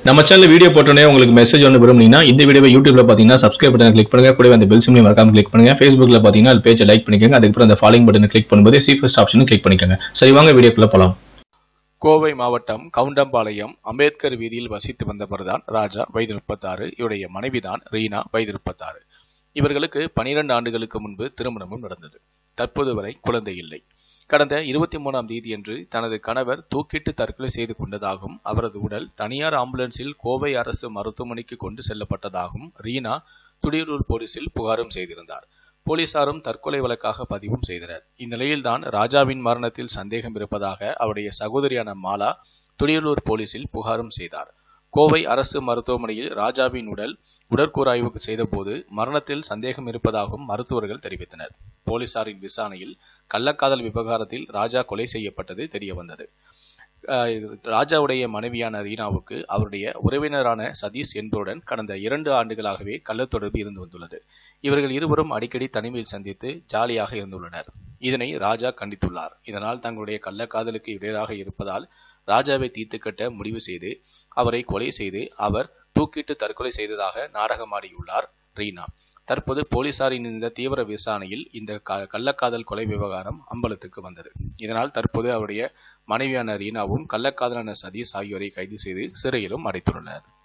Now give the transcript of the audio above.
நம்ம channel video போட்டோன்னே உங்களுக்கு மெசேஜ் ஒன்று விரும்புனீங்கன்னா இந்த வீடியோவை யூடியூப்ல பார்த்தீங்கன்னா சப்ஸ்கிரைப் பட்டன் கிளிக் பண்ணுங்க கூடவே அந்த பெல் சிம்லையும் மறக்காம கிளிக் பண்ணுங்க ஃபேஸ்புக்ல பார்த்தீங்கன்னா அது பேஜை லைக் பண்ணிக்கோங்க அதுக்கப்புறம் அந்த ஃபாலோயிங் பட்டனை கிளிக் பண்ணும்போது சி ஃபர்ஸ்ட் ஆப்ஷனும் கிளிக் பண்ணிக்கோங்க சரி வாங்க வீடியோக்குள்ள போலாம் கோவை மாவட்டம் கவுண்டம்பாளையம் அம்பேத்கர் வீதியில் வசித்து வந்தவர்தான் ராஜா வயது முப்பத்தாறு இவருடைய மனைவிதான் ரீனா வயது முப்பத்தாறு இவர்களுக்கு பனிரெண்டு ஆண்டுகளுக்கு முன்பு திருமணமும் நடந்தது தற்போது வரை குழந்தை இல்லை கடந்த இருபத்தி மூணாம் தேதியன்று தனது கணவர் தூக்கிட்டு தற்கொலை செய்து கொண்டதாகவும் அவரது உடல் தனியார் ஆம்புலன்ஸில் கோவை அரசு மருத்துவமனைக்கு கொண்டு செல்லப்பட்டதாகவும் ரீனா துடியலூர் போலீசில் புகாரும் செய்திருந்தார் போலீசாரும் தற்கொலை வழக்காக பதிவும் செய்தனர் இந்நிலையில்தான் ராஜாவின் மரணத்தில் சந்தேகம் இருப்பதாக அவருடைய சகோதரியான மாலா துடியலூர் போலீசில் புகாரும் செய்தார் கோவை அரசு மருத்துவமனையில் ராஜாவின் உடல் உடற்கூறாய்வு செய்தபோது மரணத்தில் சந்தேகம் இருப்பதாகவும் மருத்துவர்கள் தெரிவித்தனர் போலீசாரின் விசாரணையில் கள்ளக்காதல் விவகாரத்தில் ராஜா கொலை செய்யப்பட்டது தெரிய வந்தது ராஜாவுடைய மனைவியான ரீனாவுக்கு அவருடைய உறவினரான சதீஷ் என்பவருடன் கடந்த இரண்டு ஆண்டுகளாகவே கள்ளத்தொடர்பு இருந்து வந்துள்ளது இவர்கள் இருவரும் அடிக்கடி தனிமையில் சந்தித்து ஜாலியாக இருந்துள்ளனர் இதனை ராஜா கண்டித்துள்ளார் இதனால் தங்களுடைய கள்ளக்காதலுக்கு இடையராக இருப்பதால் ராஜாவை தீர்த்து கட்ட முடிவு செய்து அவரை கொலை செய்து அவர் தூக்கிட்டு தற்கொலை செய்ததாக நாடகமாடியுள்ளார் ரீனா தற்போது போலீசாரின் இந்த தீவிர விசாரணையில் இந்த கள்ளக்காதல் கொலை விவகாரம் அம்பலத்துக்கு வந்தது இதனால் தற்போது அவருடைய மனைவியான ரீனாவும் கள்ளக்காதலான சதீஷ் ஆகியோரை கைது செய்து சிறையிலும் அடைத்துள்ளனர்